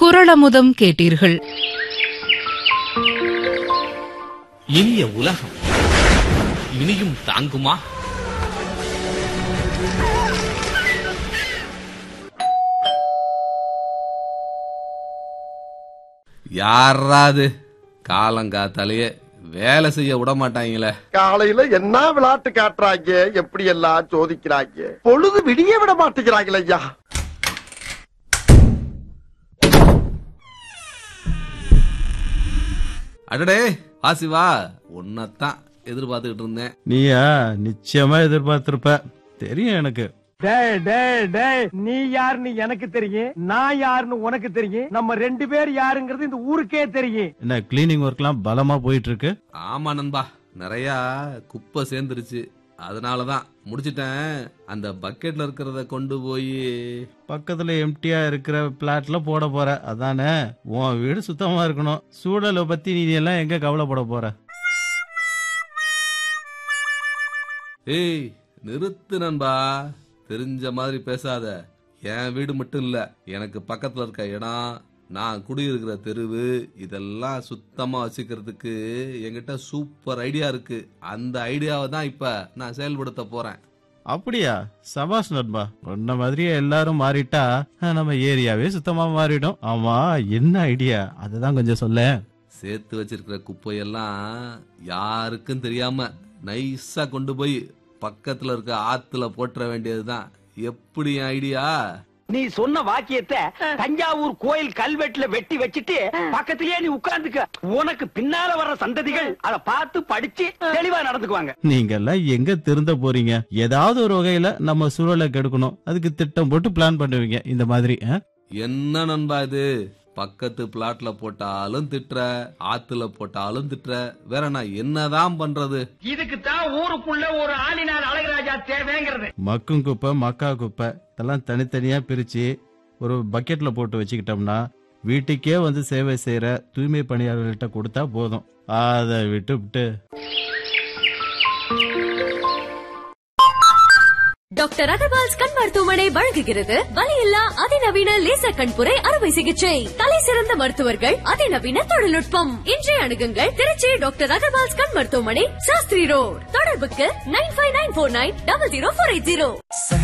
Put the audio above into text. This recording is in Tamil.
குரளமுதம் கேட்டீர்கள் இனிய உலகம் இனியும் தாங்குமா யாராது காலங்காத்தாலேயே வேலை செய்ய விட மாட்டாங்களே காலையில என்ன விளையாட்டு காட்டுறாங்க எப்படி எல்லாம் சோதிக்கிறாங்க பொழுது விடிய விட மாட்டேங்கிறாங்களே ஐயா அடடே ஆசிவா உன்னத்தான் எதிர்பார்த்துக்கிட்டு இருந்தேன் நீயா நிச்சயமா எதிர்பார்த்திருப்ப தெரியும் எனக்கு டேய் டேய் டேய் நீ யாருன்னு எனக்கு தெரியும் நான் யாருன்னு உனக்கு தெரியும் நம்ம ரெண்டு பேர் யாருங்கிறது இந்த ஊருக்கே தெரியும் என்ன கிளீனிங் ஒர்க்லாம் பலமா போயிட்டு இருக்கு ஆமா நண்பா நிறைய குப்பை சேர்ந்துருச்சு அதனாலதான் முடிச்சிட்டேன் அந்த பக்கெட்ல இருக்கிறத கொண்டு போய் பக்கத்துல எம்டியா இருக்கிற பிளாட்ல போட போற அதானே உன் வீடு சுத்தமா இருக்கணும் சூழலை பத்தி நீ எல்லாம் எங்க கவலைப்பட போற ஏய் நிறுத்து நண்பா தெரிஞ்ச மாதிரி பேசாத என் வீடு மட்டும் இல்ல எனக்கு பக்கத்துல இருக்க இடம் நான் குடியிருக்கிற தெருவு இதெல்லாம் சுத்தமா வச்சுக்கிறதுக்கு என்கிட்ட சூப்பர் ஐடியா இருக்கு அந்த ஐடியாவை தான் இப்ப நான் செயல்படுத்த போறேன் அப்படியா சபாஷ் நண்பா உன்ன மாதிரியே எல்லாரும் மாறிட்டா அஹ், நம்ம ஏரியாவே சுத்தமா மாறிடும் ஆமா என்ன ஐடியா அதுதான் கொஞ்சம் சொல்ல சேர்த்து வச்சிருக்கிற குப்பையெல்லாம் யாருக்கும் தெரியாம நைஸா கொண்டு போய் பக்கத்துல இருக்க ஆத்துல போட்டுற வேண்டியதுதான் எப்படி என் ஐடியா நீ சொன்ன வாக்கியத்தை தஞ்சாவூர் கோயில் கல்வெட்டுல வெட்டி வச்சிட்டு பக்கத்திலேயே நீ உட்கார்ந்துக்க உனக்கு பின்னால வர்ற சந்ததிகள் அத பார்த்து படிச்சு தெளிவா நடந்துக்குவாங்க நீங்க எல்லாம் எங்க திருந்த போறீங்க ஏதாவது ஒரு வகையில நம்ம சூழலை கெடுக்கணும் அதுக்கு திட்டம் போட்டு பிளான் பண்ணுவீங்க இந்த மாதிரி அஹ்? என்ன நண்பா இது பக்கத்து பிளாட்ல போட்டாலும் திட்டுற ஆத்துல போட்டாலும் திட்டுற வேற நான் என்னதான் பண்றது இதுக்கு தான் ஊருக்குள்ள ஒரு ஆளினார் அழகராஜா தேவைங்கிறது மக்கும் குப்பை மக்கா குப்பை இதெல்லாம் தனித்தனியா பிரிச்சு ஒரு பக்கெட்ல போட்டு வச்சுக்கிட்டோம்னா வீட்டுக்கே வந்து சேவை செய்யற தூய்மை பணியாளர்கள்ட்ட கொடுத்தா போதும் அதை விட்டுவிட்டு டாக்டர் அகர்வால்ஸ் கண் மருத்துவமனை வழங்குகிறது வலியில்லா அதிநவீன லேசர் கண்புரை அறுவை சிகிச்சை தலை சிறந்த மருத்துவர்கள் அதிநவீன தொழில்நுட்பம் இன்றைய அணுகுங்கள் திருச்சி டாக்டர் அகர்வால்ஸ் கண் மருத்துவமனை சாஸ்திரி ரோட் தொடர்புக்கு nine five nine four nine double zero four eight zero